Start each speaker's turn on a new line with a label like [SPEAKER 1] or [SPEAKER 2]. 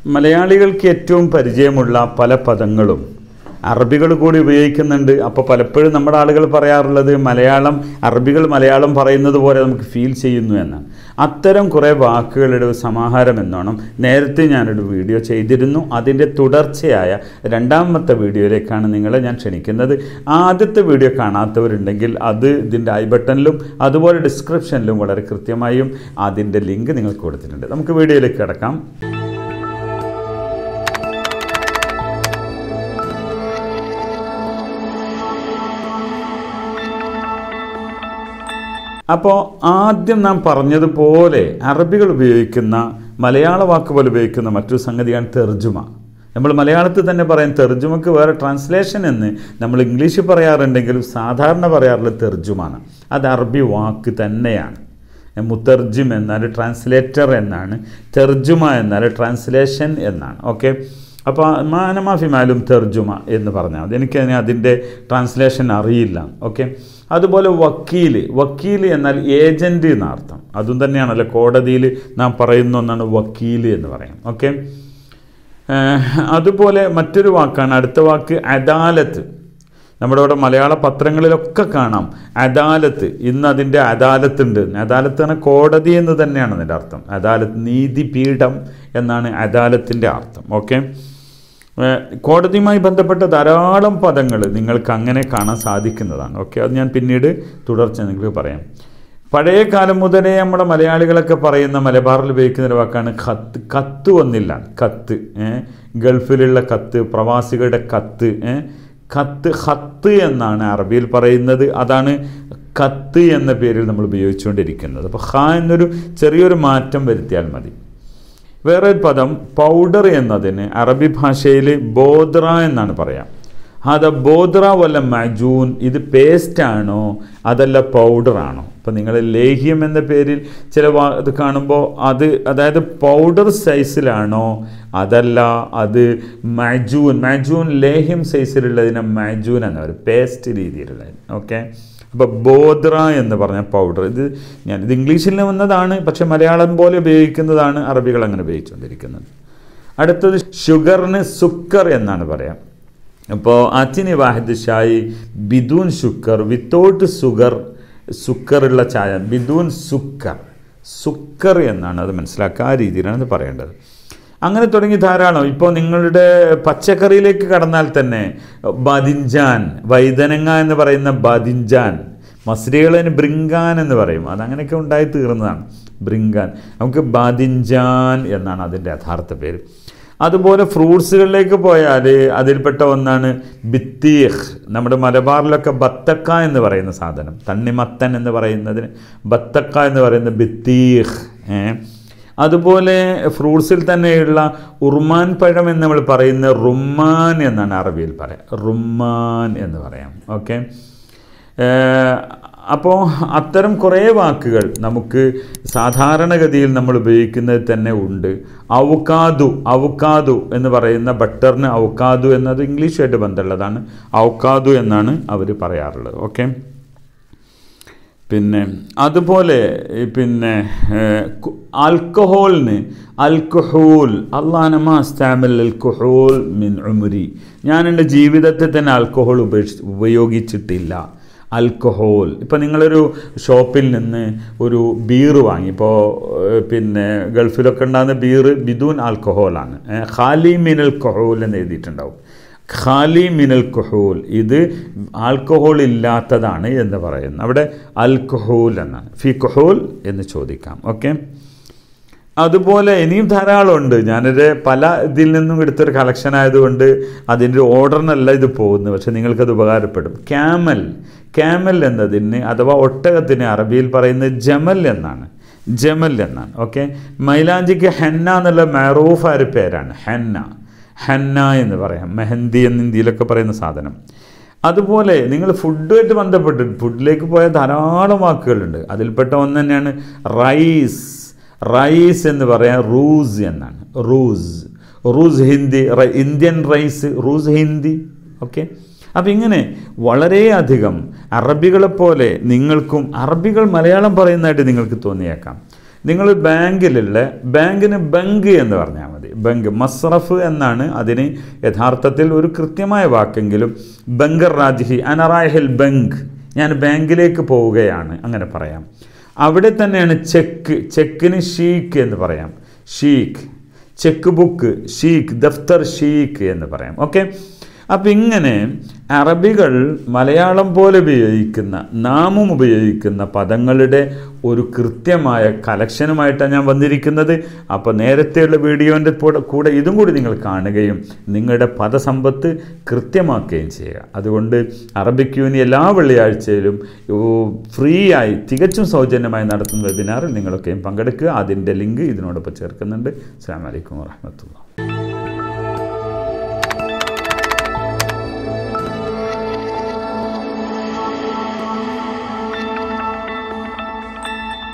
[SPEAKER 1] മലയാളികൾക്ക് ഏറ്റവും പരിചയമുള്ള പല പദങ്ങളും അറബികൾ കൂടി ഉപയോഗിക്കുന്നുണ്ട് അപ്പോൾ പലപ്പോഴും നമ്മുടെ ആളുകൾ പറയാറുള്ളത് മലയാളം അറബികൾ മലയാളം പറയുന്നത് പോലെ നമുക്ക് ഫീൽ ചെയ്യുന്നു എന്നാണ് അത്തരം കുറേ വാക്കുകളുടെ ഒരു സമാഹാരം എന്നോണം നേരത്തെ ഞാനൊരു വീഡിയോ ചെയ്തിരുന്നു അതിൻ്റെ തുടർച്ചയായ രണ്ടാമത്തെ വീഡിയോയിലേക്കാണ് നിങ്ങളെ ഞാൻ ക്ഷണിക്കുന്നത് ആദ്യത്തെ വീഡിയോ കാണാത്തവരുണ്ടെങ്കിൽ അത് ഇതിൻ്റെ ഐ ബട്ടണിലും അതുപോലെ ഡിസ്ക്രിപ്ഷനിലും വളരെ കൃത്യമായും അതിൻ്റെ ലിങ്ക് നിങ്ങൾക്ക് കൊടുത്തിട്ടുണ്ട് നമുക്ക് വീഡിയോയിലേക്ക് കിടക്കാം അപ്പോൾ ആദ്യം നാം പറഞ്ഞതുപോലെ അറബികൾ ഉപയോഗിക്കുന്ന മലയാള വാക്ക് പോലെ ഉപയോഗിക്കുന്ന മറ്റൊരു സംഗതിയാണ് തെർജുമ നമ്മൾ മലയാളത്തിൽ തന്നെ പറയും തെർജുമക്ക് വേറെ ട്രാൻസ്ലേഷൻ എന്ന് നമ്മൾ ഇംഗ്ലീഷിൽ പറയാറുണ്ടെങ്കിലും സാധാരണ പറയാറുള്ളത് തെർജുമാണ് അത് അറബി വാക്ക് തന്നെയാണ് മുത്തർജിം എന്നാൽ ട്രാൻസ്ലേറ്റർ എന്നാണ് തെർജുമ എന്നാൽ ട്രാൻസ്ലേഷൻ എന്നാണ് ഓക്കെ അപ്പോൾ മാനമാഫി മാലും തെർജുമ എന്ന് പറഞ്ഞാൽ മതി എനിക്കതിന് അതിൻ്റെ ട്രാൻസ്ലേഷൻ അറിയില്ല ഓക്കെ അതുപോലെ വക്കീൽ വക്കീൽ എന്നാൽ ഏജൻറ്റ് എന്നർത്ഥം അതും തന്നെയാണല്ലോ കോടതിയിൽ നാം പറയുന്ന ഒന്നാണ് വക്കീൽ എന്ന് പറയാം ഓക്കെ അതുപോലെ മറ്റൊരു വാക്കാണ് അടുത്ത വാക്ക് അദാലത്ത് നമ്മുടെ ഇവിടെ മലയാള പത്രങ്ങളിലൊക്കെ കാണാം അദാലത്ത് ഇന്ന് അതിൻ്റെ അദാലത്ത് ഉണ്ട് അദാലത്ത് ആണ് കോടതി എന്ന് തന്നെയാണ് അതിൻ്റെ അർത്ഥം അദാലത്ത് നീതിപീഠം എന്നാണ് അദാലത്തിൻ്റെ അർത്ഥം ഓക്കെ കോടതിയുമായി ബന്ധപ്പെട്ട ധാരാളം പദങ്ങൾ നിങ്ങൾക്ക് അങ്ങനെ കാണാൻ സാധിക്കുന്നതാണ് ഓക്കെ അത് ഞാൻ പിന്നീട് തുടർച്ച നിങ്ങൾക്ക് പറയാം പഴയ കാലം മുതലേ നമ്മുടെ മലയാളികളൊക്കെ പറയുന്ന മലബാറിൽ ഉപയോഗിക്കുന്ന ഒരു വാക്കാണ് കത്ത് കത്ത് വന്നില്ല കത്ത് ഗൾഫിലുള്ള കത്ത് പ്രവാസികളുടെ കത്ത് കത്ത് ഹത്ത് എന്നാണ് അറബിയിൽ പറയുന്നത് അതാണ് കത്ത് എന്ന പേരിൽ നമ്മൾ ഉപയോഗിച്ചുകൊണ്ടിരിക്കുന്നത് അപ്പോൾ ഖ എന്നൊരു ചെറിയൊരു മാറ്റം വരുത്തിയാൽ മതി വേറെ ഒരു പദം പൗഡർ എന്നതിന് അറബി ഭാഷയിൽ ബോദ്ര എന്നാണ് പറയാം അത് ബോദ്ര വല്ല മജൂൻ ഇത് പേസ്റ്റ് ആണോ അതല്ല പൗഡർ ആണോ ഇപ്പം നിങ്ങൾ ലേഹ്യം എന്ന പേരിൽ ചില വാ ഇത് കാണുമ്പോൾ അത് അതായത് പൗഡർ സൈസിലാണോ അതല്ല അത് മജൂൻ മജൂൻ ലേഹ്യം സൈസിലുള്ളതിനെ മജൂൻ എന്ന് പറയും പേസ്റ്റ് രീതിയിലുള്ളത് ഓക്കെ അപ്പോൾ ബോദ്ര എന്ന് പറഞ്ഞ പൗഡർ ഇത് ഞാൻ ഇത് ഇംഗ്ലീഷിൽ വന്നതാണ് പക്ഷെ മലയാളം പോലെ ഉപയോഗിക്കുന്നതാണ് അറബികൾ അങ്ങനെ ഉപയോഗിച്ചുകൊണ്ടിരിക്കുന്നത് അടുത്തത് ഷുഗറിന് സുക്കർ എന്നാണ് പറയാം അപ്പോൾ അച്ചിനി വാഹിദ് ഷായി ബിദൂൻ ഷുക്കർ വിത്തൗട്ട് സുഗർ സുക്കറുള്ള ചായ ബിദൂൻ സുക്കർ സുക്കർ എന്നാണ് അത് മനസ്സിലാക്കുക ആ രീതിയിലാണ് അത് പറയേണ്ടത് അങ്ങനെ തുടങ്ങി ധാരാളം ഇപ്പോൾ നിങ്ങളുടെ പച്ചക്കറിയിലേക്ക് കടന്നാൽ തന്നെ ബദിഞ്ചാൻ വൈതനങ്ങ എന്ന് പറയുന്ന ബദിഞ്ചാൻ മസ്രികളിന് ബ്രിങ്കാൻ എന്ന് പറയും അതങ്ങനെയൊക്കെ ഉണ്ടായി തീർന്നതാണ് ബ്രിങ്കാൻ നമുക്ക് ബാദിഞ്ചാൻ എന്നാണ് അതിൻ്റെ യഥാർത്ഥ പേര് അതുപോലെ ഫ്രൂട്ട്സുകളിലേക്ക് പോയാൽ അതിൽപ്പെട്ട ഒന്നാണ് ബിത്തീഹ് നമ്മുടെ മലബാറിലൊക്കെ ബത്തക്ക എന്ന് പറയുന്ന സാധനം തണ്ണിമത്തൻ എന്ന് പറയുന്നതിന് ബത്തക്ക എന്ന് പറയുന്ന ബിത്തീഹ് അതുപോലെ ഫ്രൂട്ട്സിൽ തന്നെയുള്ള ഉർമാൻ പഴം എന്ന് നമ്മൾ പറയുന്ന റുമ്മാൻ എന്നാണ് അറബിയിൽ പറയാം റുമ്മാൻ എന്ന് പറയാം ഓക്കെ അപ്പോൾ അത്തരം കുറേ വാക്കുകൾ നമുക്ക് സാധാരണഗതിയിൽ നമ്മൾ ഉപയോഗിക്കുന്നത് തന്നെ ഉണ്ട് ഔക്കാദു ഔക്കാദു എന്ന് പറയുന്ന ബട്ടറിന് ഔക്കാദു എന്നത് ഇംഗ്ലീഷുമായിട്ട് ബന്ധമുള്ളതാണ് ഔക്കാദു എന്നാണ് അവർ പറയാറുള്ളത് ഓക്കെ പിന്നെ അതുപോലെ പിന്നെ ആൽക്കഹോളിന് അൽക്കഹൂൽ അള്ളാനമാസ്താമൽ അൽക്കഹോൾ മിൻ ഉമുരി ഞാൻ എൻ്റെ ജീവിതത്തിൽ തന്നെ ആൽക്കഹോൾ ഉപേക്ഷി ഉപയോഗിച്ചിട്ടില്ല ആൽക്കഹോൾ ഇപ്പോൾ നിങ്ങളൊരു ഷോപ്പിൽ നിന്ന് ഒരു ബീറ് വാങ്ങി ഇപ്പോൾ പിന്നെ ഗൾഫിലൊക്കെ ഉണ്ടാകുന്ന ബീറ് ബിദൂൻ ആൽക്കഹോളാണ് ഖാലി മിനൽ കഹോൽ എന്ന് എഴുതിയിട്ടുണ്ടാവും ഖാലി മിനൽ കുഹൂൽ ഇത് ആൽക്കഹോൾ ഇല്ലാത്തതാണ് എന്ന് പറയുന്നു അവിടെ അൽക്കഹൂൽ എന്നാണ് ഫി കുഹൂൽ എന്ന് ചോദിക്കാം ഓക്കെ അതുപോലെ ഇനിയും ധാരാളമുണ്ട് ഞാനൊരു പല ഇതിൽ നിന്നും എടുത്തൊരു കളക്ഷൻ ആയതുകൊണ്ട് അതിൻ്റെ ഓർഡറിനല്ല ഇത് പോകുന്നത് പക്ഷെ നിങ്ങൾക്കത് ഉപകാരപ്പെടും ക്യാമൽ ക്യാമൽ എന്നതിന് അഥവാ ഒട്ടകത്തിന് അറബിയിൽ പറയുന്നത് ജമൽ എന്നാണ് ജമൽ എന്നാണ് ഓക്കെ മൈലാഞ്ചിക്ക് ഹെന്ന എന്നുള്ള മറൂഫായ ഒരു പേരാണ് ഹെന്ന ഹന്ന എന്ന് പറയാം മെഹന്തി എന്ന് ഇന്ത്യയിലൊക്കെ പറയുന്ന സാധനം അതുപോലെ നിങ്ങൾ ഫുഡുമായിട്ട് ബന്ധപ്പെട്ട് ഫുഡിലേക്ക് പോയ ധാരാളം വാക്കുകളുണ്ട് അതിൽപ്പെട്ട ഒന്ന് തന്നെയാണ് റൈസ് റൈസ് എന്ന് പറയാൻ റൂസ് എന്നാണ് റൂസ് റൂസ് ഹിന്ദി ഇന്ത്യൻ റൈസ് റൂസ് ഹിന്ദി ഓക്കെ അപ്പം ഇങ്ങനെ വളരെയധികം അറബികളെപ്പോലെ നിങ്ങൾക്കും അറബികൾ മലയാളം പറയുന്നതായിട്ട് നിങ്ങൾക്ക് തോന്നിയേക്കാം നിങ്ങൾ ബാങ്കിലുള്ള ബാങ്കിന് ബങ്ക് എന്ന് പറഞ്ഞാൽ മതി ബങ്ക് മസ്റഫ് എന്നാണ് അതിന് യഥാർത്ഥത്തിൽ ഒരു കൃത്യമായ വാക്കെങ്കിലും ബങ്കർ രാജ്ഹി അനറാഹിൽ ബങ്ക് ഞാൻ ബാങ്കിലേക്ക് പോവുകയാണ് അങ്ങനെ പറയാം അവിടെ തന്നെയാണ് ചെക്ക് ചെക്കിന് ഷീക്ക് എന്ന് പറയാം ഷീക്ക് ചെക്ക് ബുക്ക് ഷീക്ക് ദഫ്തർ ഷീക്ക് എന്ന് പറയാം ഓക്കെ അപ്പം ഇങ്ങനെ അറബികൾ മലയാളം പോലെ ഉപയോഗിക്കുന്ന നാമം ഉപയോഗിക്കുന്ന പദങ്ങളുടെ ഒരു കൃത്യമായ കലക്ഷനുമായിട്ടാണ് ഞാൻ വന്നിരിക്കുന്നത് അപ്പോൾ നേരത്തെയുള്ള വീഡിയോൻ്റെ കൂടെ ഇതും കൂടി നിങ്ങൾ കാണുകയും നിങ്ങളുടെ പദസമ്പത്ത് കൃത്യമാക്കുകയും ചെയ്യുക അതുകൊണ്ട് അറബിക് യൂണി എല്ലാ വെള്ളിയാഴ്ചയിലും ഫ്രീ ആയി തികച്ചും സൗജന്യമായി നടത്തുന്ന വെബിനാറിൽ നിങ്ങളൊക്കെയും പങ്കെടുക്കുക അതിൻ്റെ ലിങ്ക് ഇതിനോടൊപ്പം ചേർക്കുന്നുണ്ട് അസ്സാം വലൈക്കും വാഹമത്തുള്ള